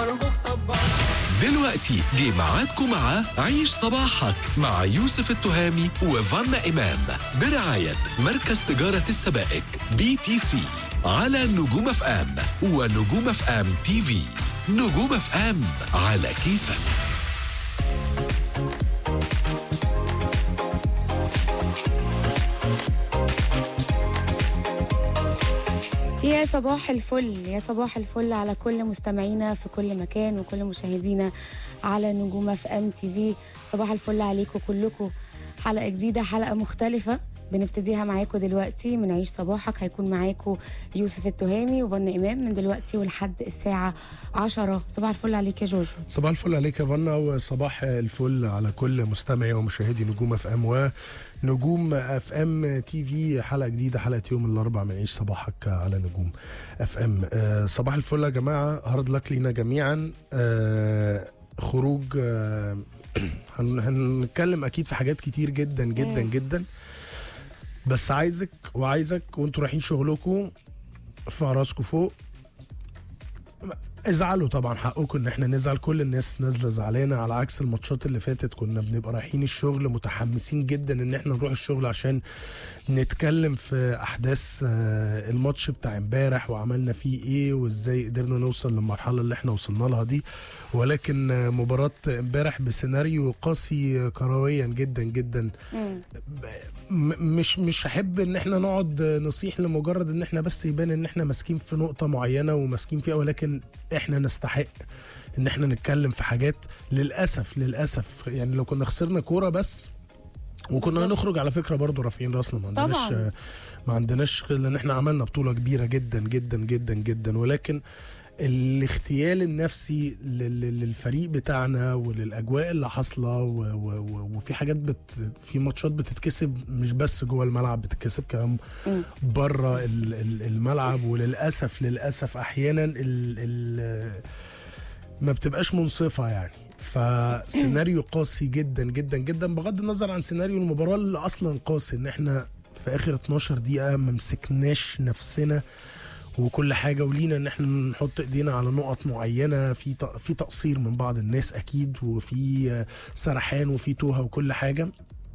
أرجوك صبحني دلوقتي جه ميعادكم مع عيش صباحك مع يوسف التهامي وفانا إمام برعاية مركز تجارة السبائك بي تي سي على نجوم اف ام ونجوم اف ام تي في نجوم اف ام على كيفك يا صباح الفل يا صباح الفل على كل مستمعينا في كل مكان وكل مشاهدينا على نجوم اف ام تي في صباح الفل عليكم كلكم حلقه جديده حلقه مختلفه بنبتديها معاكم دلوقتي من عيش صباحك هيكون معاكم يوسف التهامي وفن امام من دلوقتي ولحد الساعه 10 صباح الفل عليك يا جوجو صباح الفل عليك يا فنا وصباح الفل على كل مستمعي ومشاهدي نجوم اف ام ونجوم اف ام تي في حلقه جديده حلقه يوم الاربعاء من عيش صباحك على نجوم اف ام آه صباح الفل يا جماعه هارد لك لينا جميعا آه خروج آه هن- هنتكلم اكيد في حاجات كتير جدا جدا جدا بس عايزك وعايزك وانتوا رايحين شغلكم في راسكم فوق ازعلوا طبعا حقكم ان احنا نزعل كل الناس نازله زعلانه على عكس الماتشات اللي فاتت كنا بنبقى رايحين الشغل متحمسين جدا ان احنا نروح الشغل عشان نتكلم في احداث آه، الماتش بتاع امبارح وعملنا فيه ايه وازاي قدرنا نوصل للمرحله اللي احنا وصلنا لها دي ولكن آه، مباراه امبارح بسيناريو قاسي كرويا جدا جدا م- مش مش هحب ان احنا نقعد نصيح لمجرد ان احنا بس يبان ان احنا ماسكين في نقطه معينه وماسكين فيها ولكن احنا نستحق ان احنا نتكلم في حاجات للاسف للاسف يعني لو كنا خسرنا كوره بس وكنا بالظبط. هنخرج على فكره برضو رافعين راسنا ما عندناش طبعاً. ما عندناش غير لان احنا عملنا بطوله كبيره جدا جدا جدا جدا ولكن الاغتيال النفسي لل- للفريق بتاعنا وللاجواء اللي حاصله و- و- و- وفي حاجات بت في ماتشات بتتكسب مش بس جوه الملعب بتتكسب كمان بره ال- ال- الملعب وللاسف للاسف احيانا ال ال ما بتبقاش منصفه يعني فسيناريو قاسي جدا جدا جدا بغض النظر عن سيناريو المباراه اللي اصلا قاسي ان احنا في اخر 12 دقيقه ما مسكناش نفسنا وكل حاجه ولينا ان احنا نحط ايدينا على نقط معينه في ت- في تقصير من بعض الناس اكيد وفي آه، سرحان وفي توهه وكل حاجه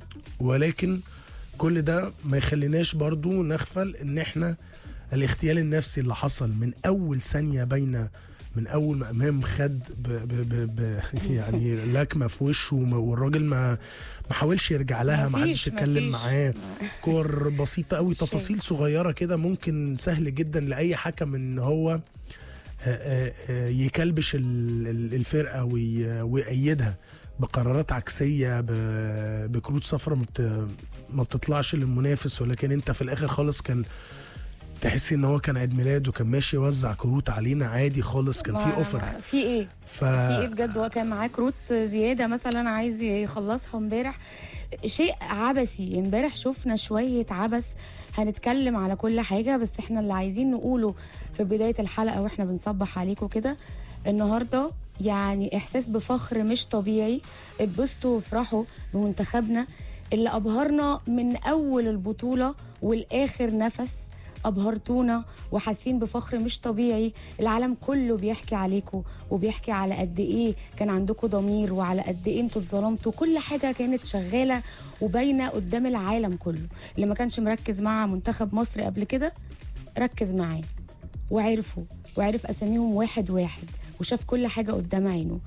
ولكن كل ده ما يخليناش برضو نغفل ان احنا الاغتيال النفسي اللي حصل من اول ثانيه بين من اول ما امام خد ب ب ب ب يعني لكمه في وشه وما- والراجل ما ما حاولش يرجع لها ما مفيش- حدش يتكلم مفيش. معاه كور بسيطه قوي شيء. تفاصيل صغيره كده ممكن سهل جدا لاي حكم ان هو آه، آه، آه، يكلبش ال- ال- الفرقه وي- ويأيدها بقرارات عكسيه ب- بكروت صفراء ما بت- ما بتطلعش للمنافس ولكن انت في الاخر خالص كان تحس ان هو كان عيد ميلاد وكان ماشي يوزع كروت علينا عادي خالص كان في ما- اوفر ما- في ايه ف في ايه بجد هو كان معاه كروت زياده مثلا عايز يخلصها امبارح شيء عبثي امبارح شفنا شويه عبث هنتكلم على كل حاجه بس احنا اللي عايزين نقوله في بدايه الحلقه واحنا بنصبح عليكم كده النهارده يعني احساس بفخر مش طبيعي اتبسطوا وافرحوا بمنتخبنا اللي ابهرنا من اول البطوله والاخر نفس ابهرتونا وحاسين بفخر مش طبيعي العالم كله بيحكي عليكم وبيحكي على قد ايه كان عندكم ضمير وعلى قد ايه انتوا اتظلمتوا كل حاجه كانت شغاله وباينه قدام العالم كله اللي ما كانش مركز مع منتخب مصر قبل كده ركز معاه وعرفوا وعرف اساميهم واحد واحد وشاف كل حاجه قدام عينه